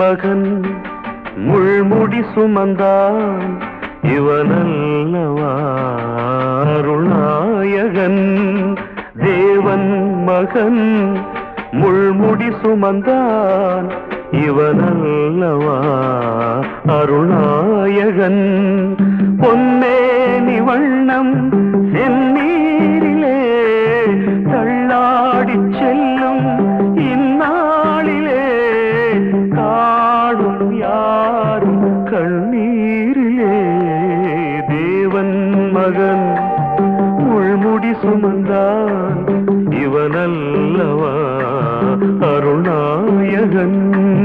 மகன் முள்முடி சுமந்தான் இவனல்லவா அருள்நாயகன் தேவன் மகன் முள்முடி சுமந்தான் இவனல்லவா அருள்நாயகன் பொன்னேனி வண்ணம் செந்நீரிலே தள்ளாடிச் செல்லும் இந்நாளிலே காணும் யாரும் கண்ணீரிலே தேவன் மகன் உள்முடி சுமந்தான் இவனல்லவா அருணாயகன்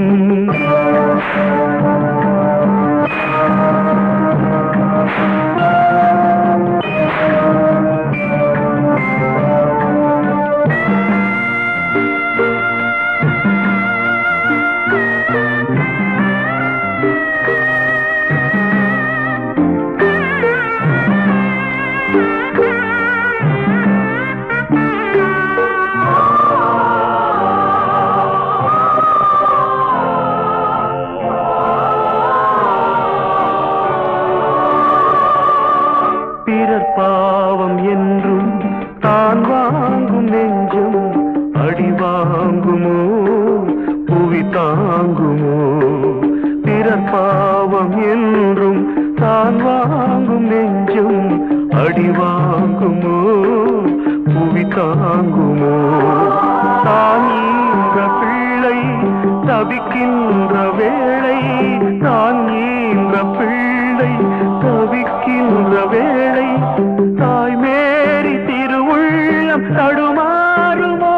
பிறர் பாவம் என்றும் தான் வாங்கும் நெஞ்சம் அடி வாங்குமோ புவி தாங்குமோ பிறர் பாவம் என்றும் தான் வாங்கும் நெஞ்சம் அடி வாங்குமோ புவி தாங்குமோ தான் ஈன்ற பிள்ளை தவிக்கின்ற வேளை தான் ஈன்ற பிள்ளை தவிக்கின்ற வேளை தாய் மேரி திருவுள்ளம் தடுமாறுமோ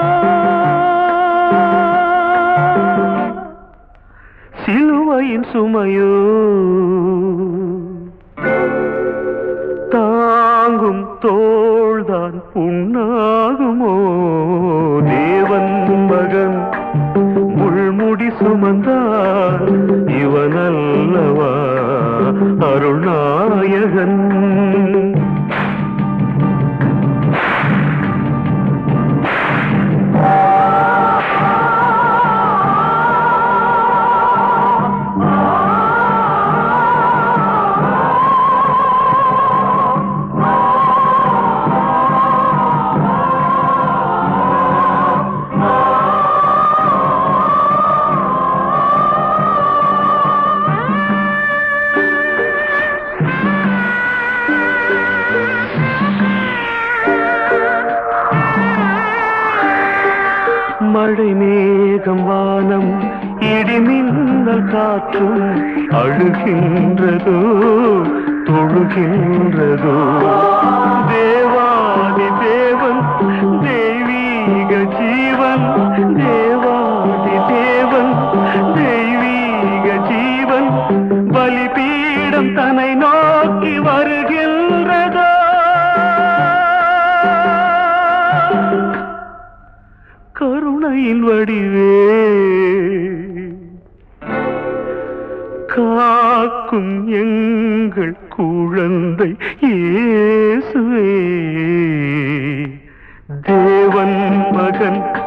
சிலுவையின் சுமையோ தாங்கும் தோள்தான் புண்ணாகுமோ தேவன் மகன் முள்முடி சுமந்தார் இவனல்லவா அருள்நாயகன் மழை மேகம் வானம் இடிமின்னல் காற்றும் அழுகின்றதோ தொழுகின்றதோ தேவாதி தேவன் தெய்வீக ஜீவன் தேவாதி தேவன் தெய்வீக ஜீவன் பலிபீடம் தன்னை நோக்கி வருகின்றதோ கருணையின் வடிவே காக்கும் எங்கள் குழந்தை இயேசுவே தேவன் மகன்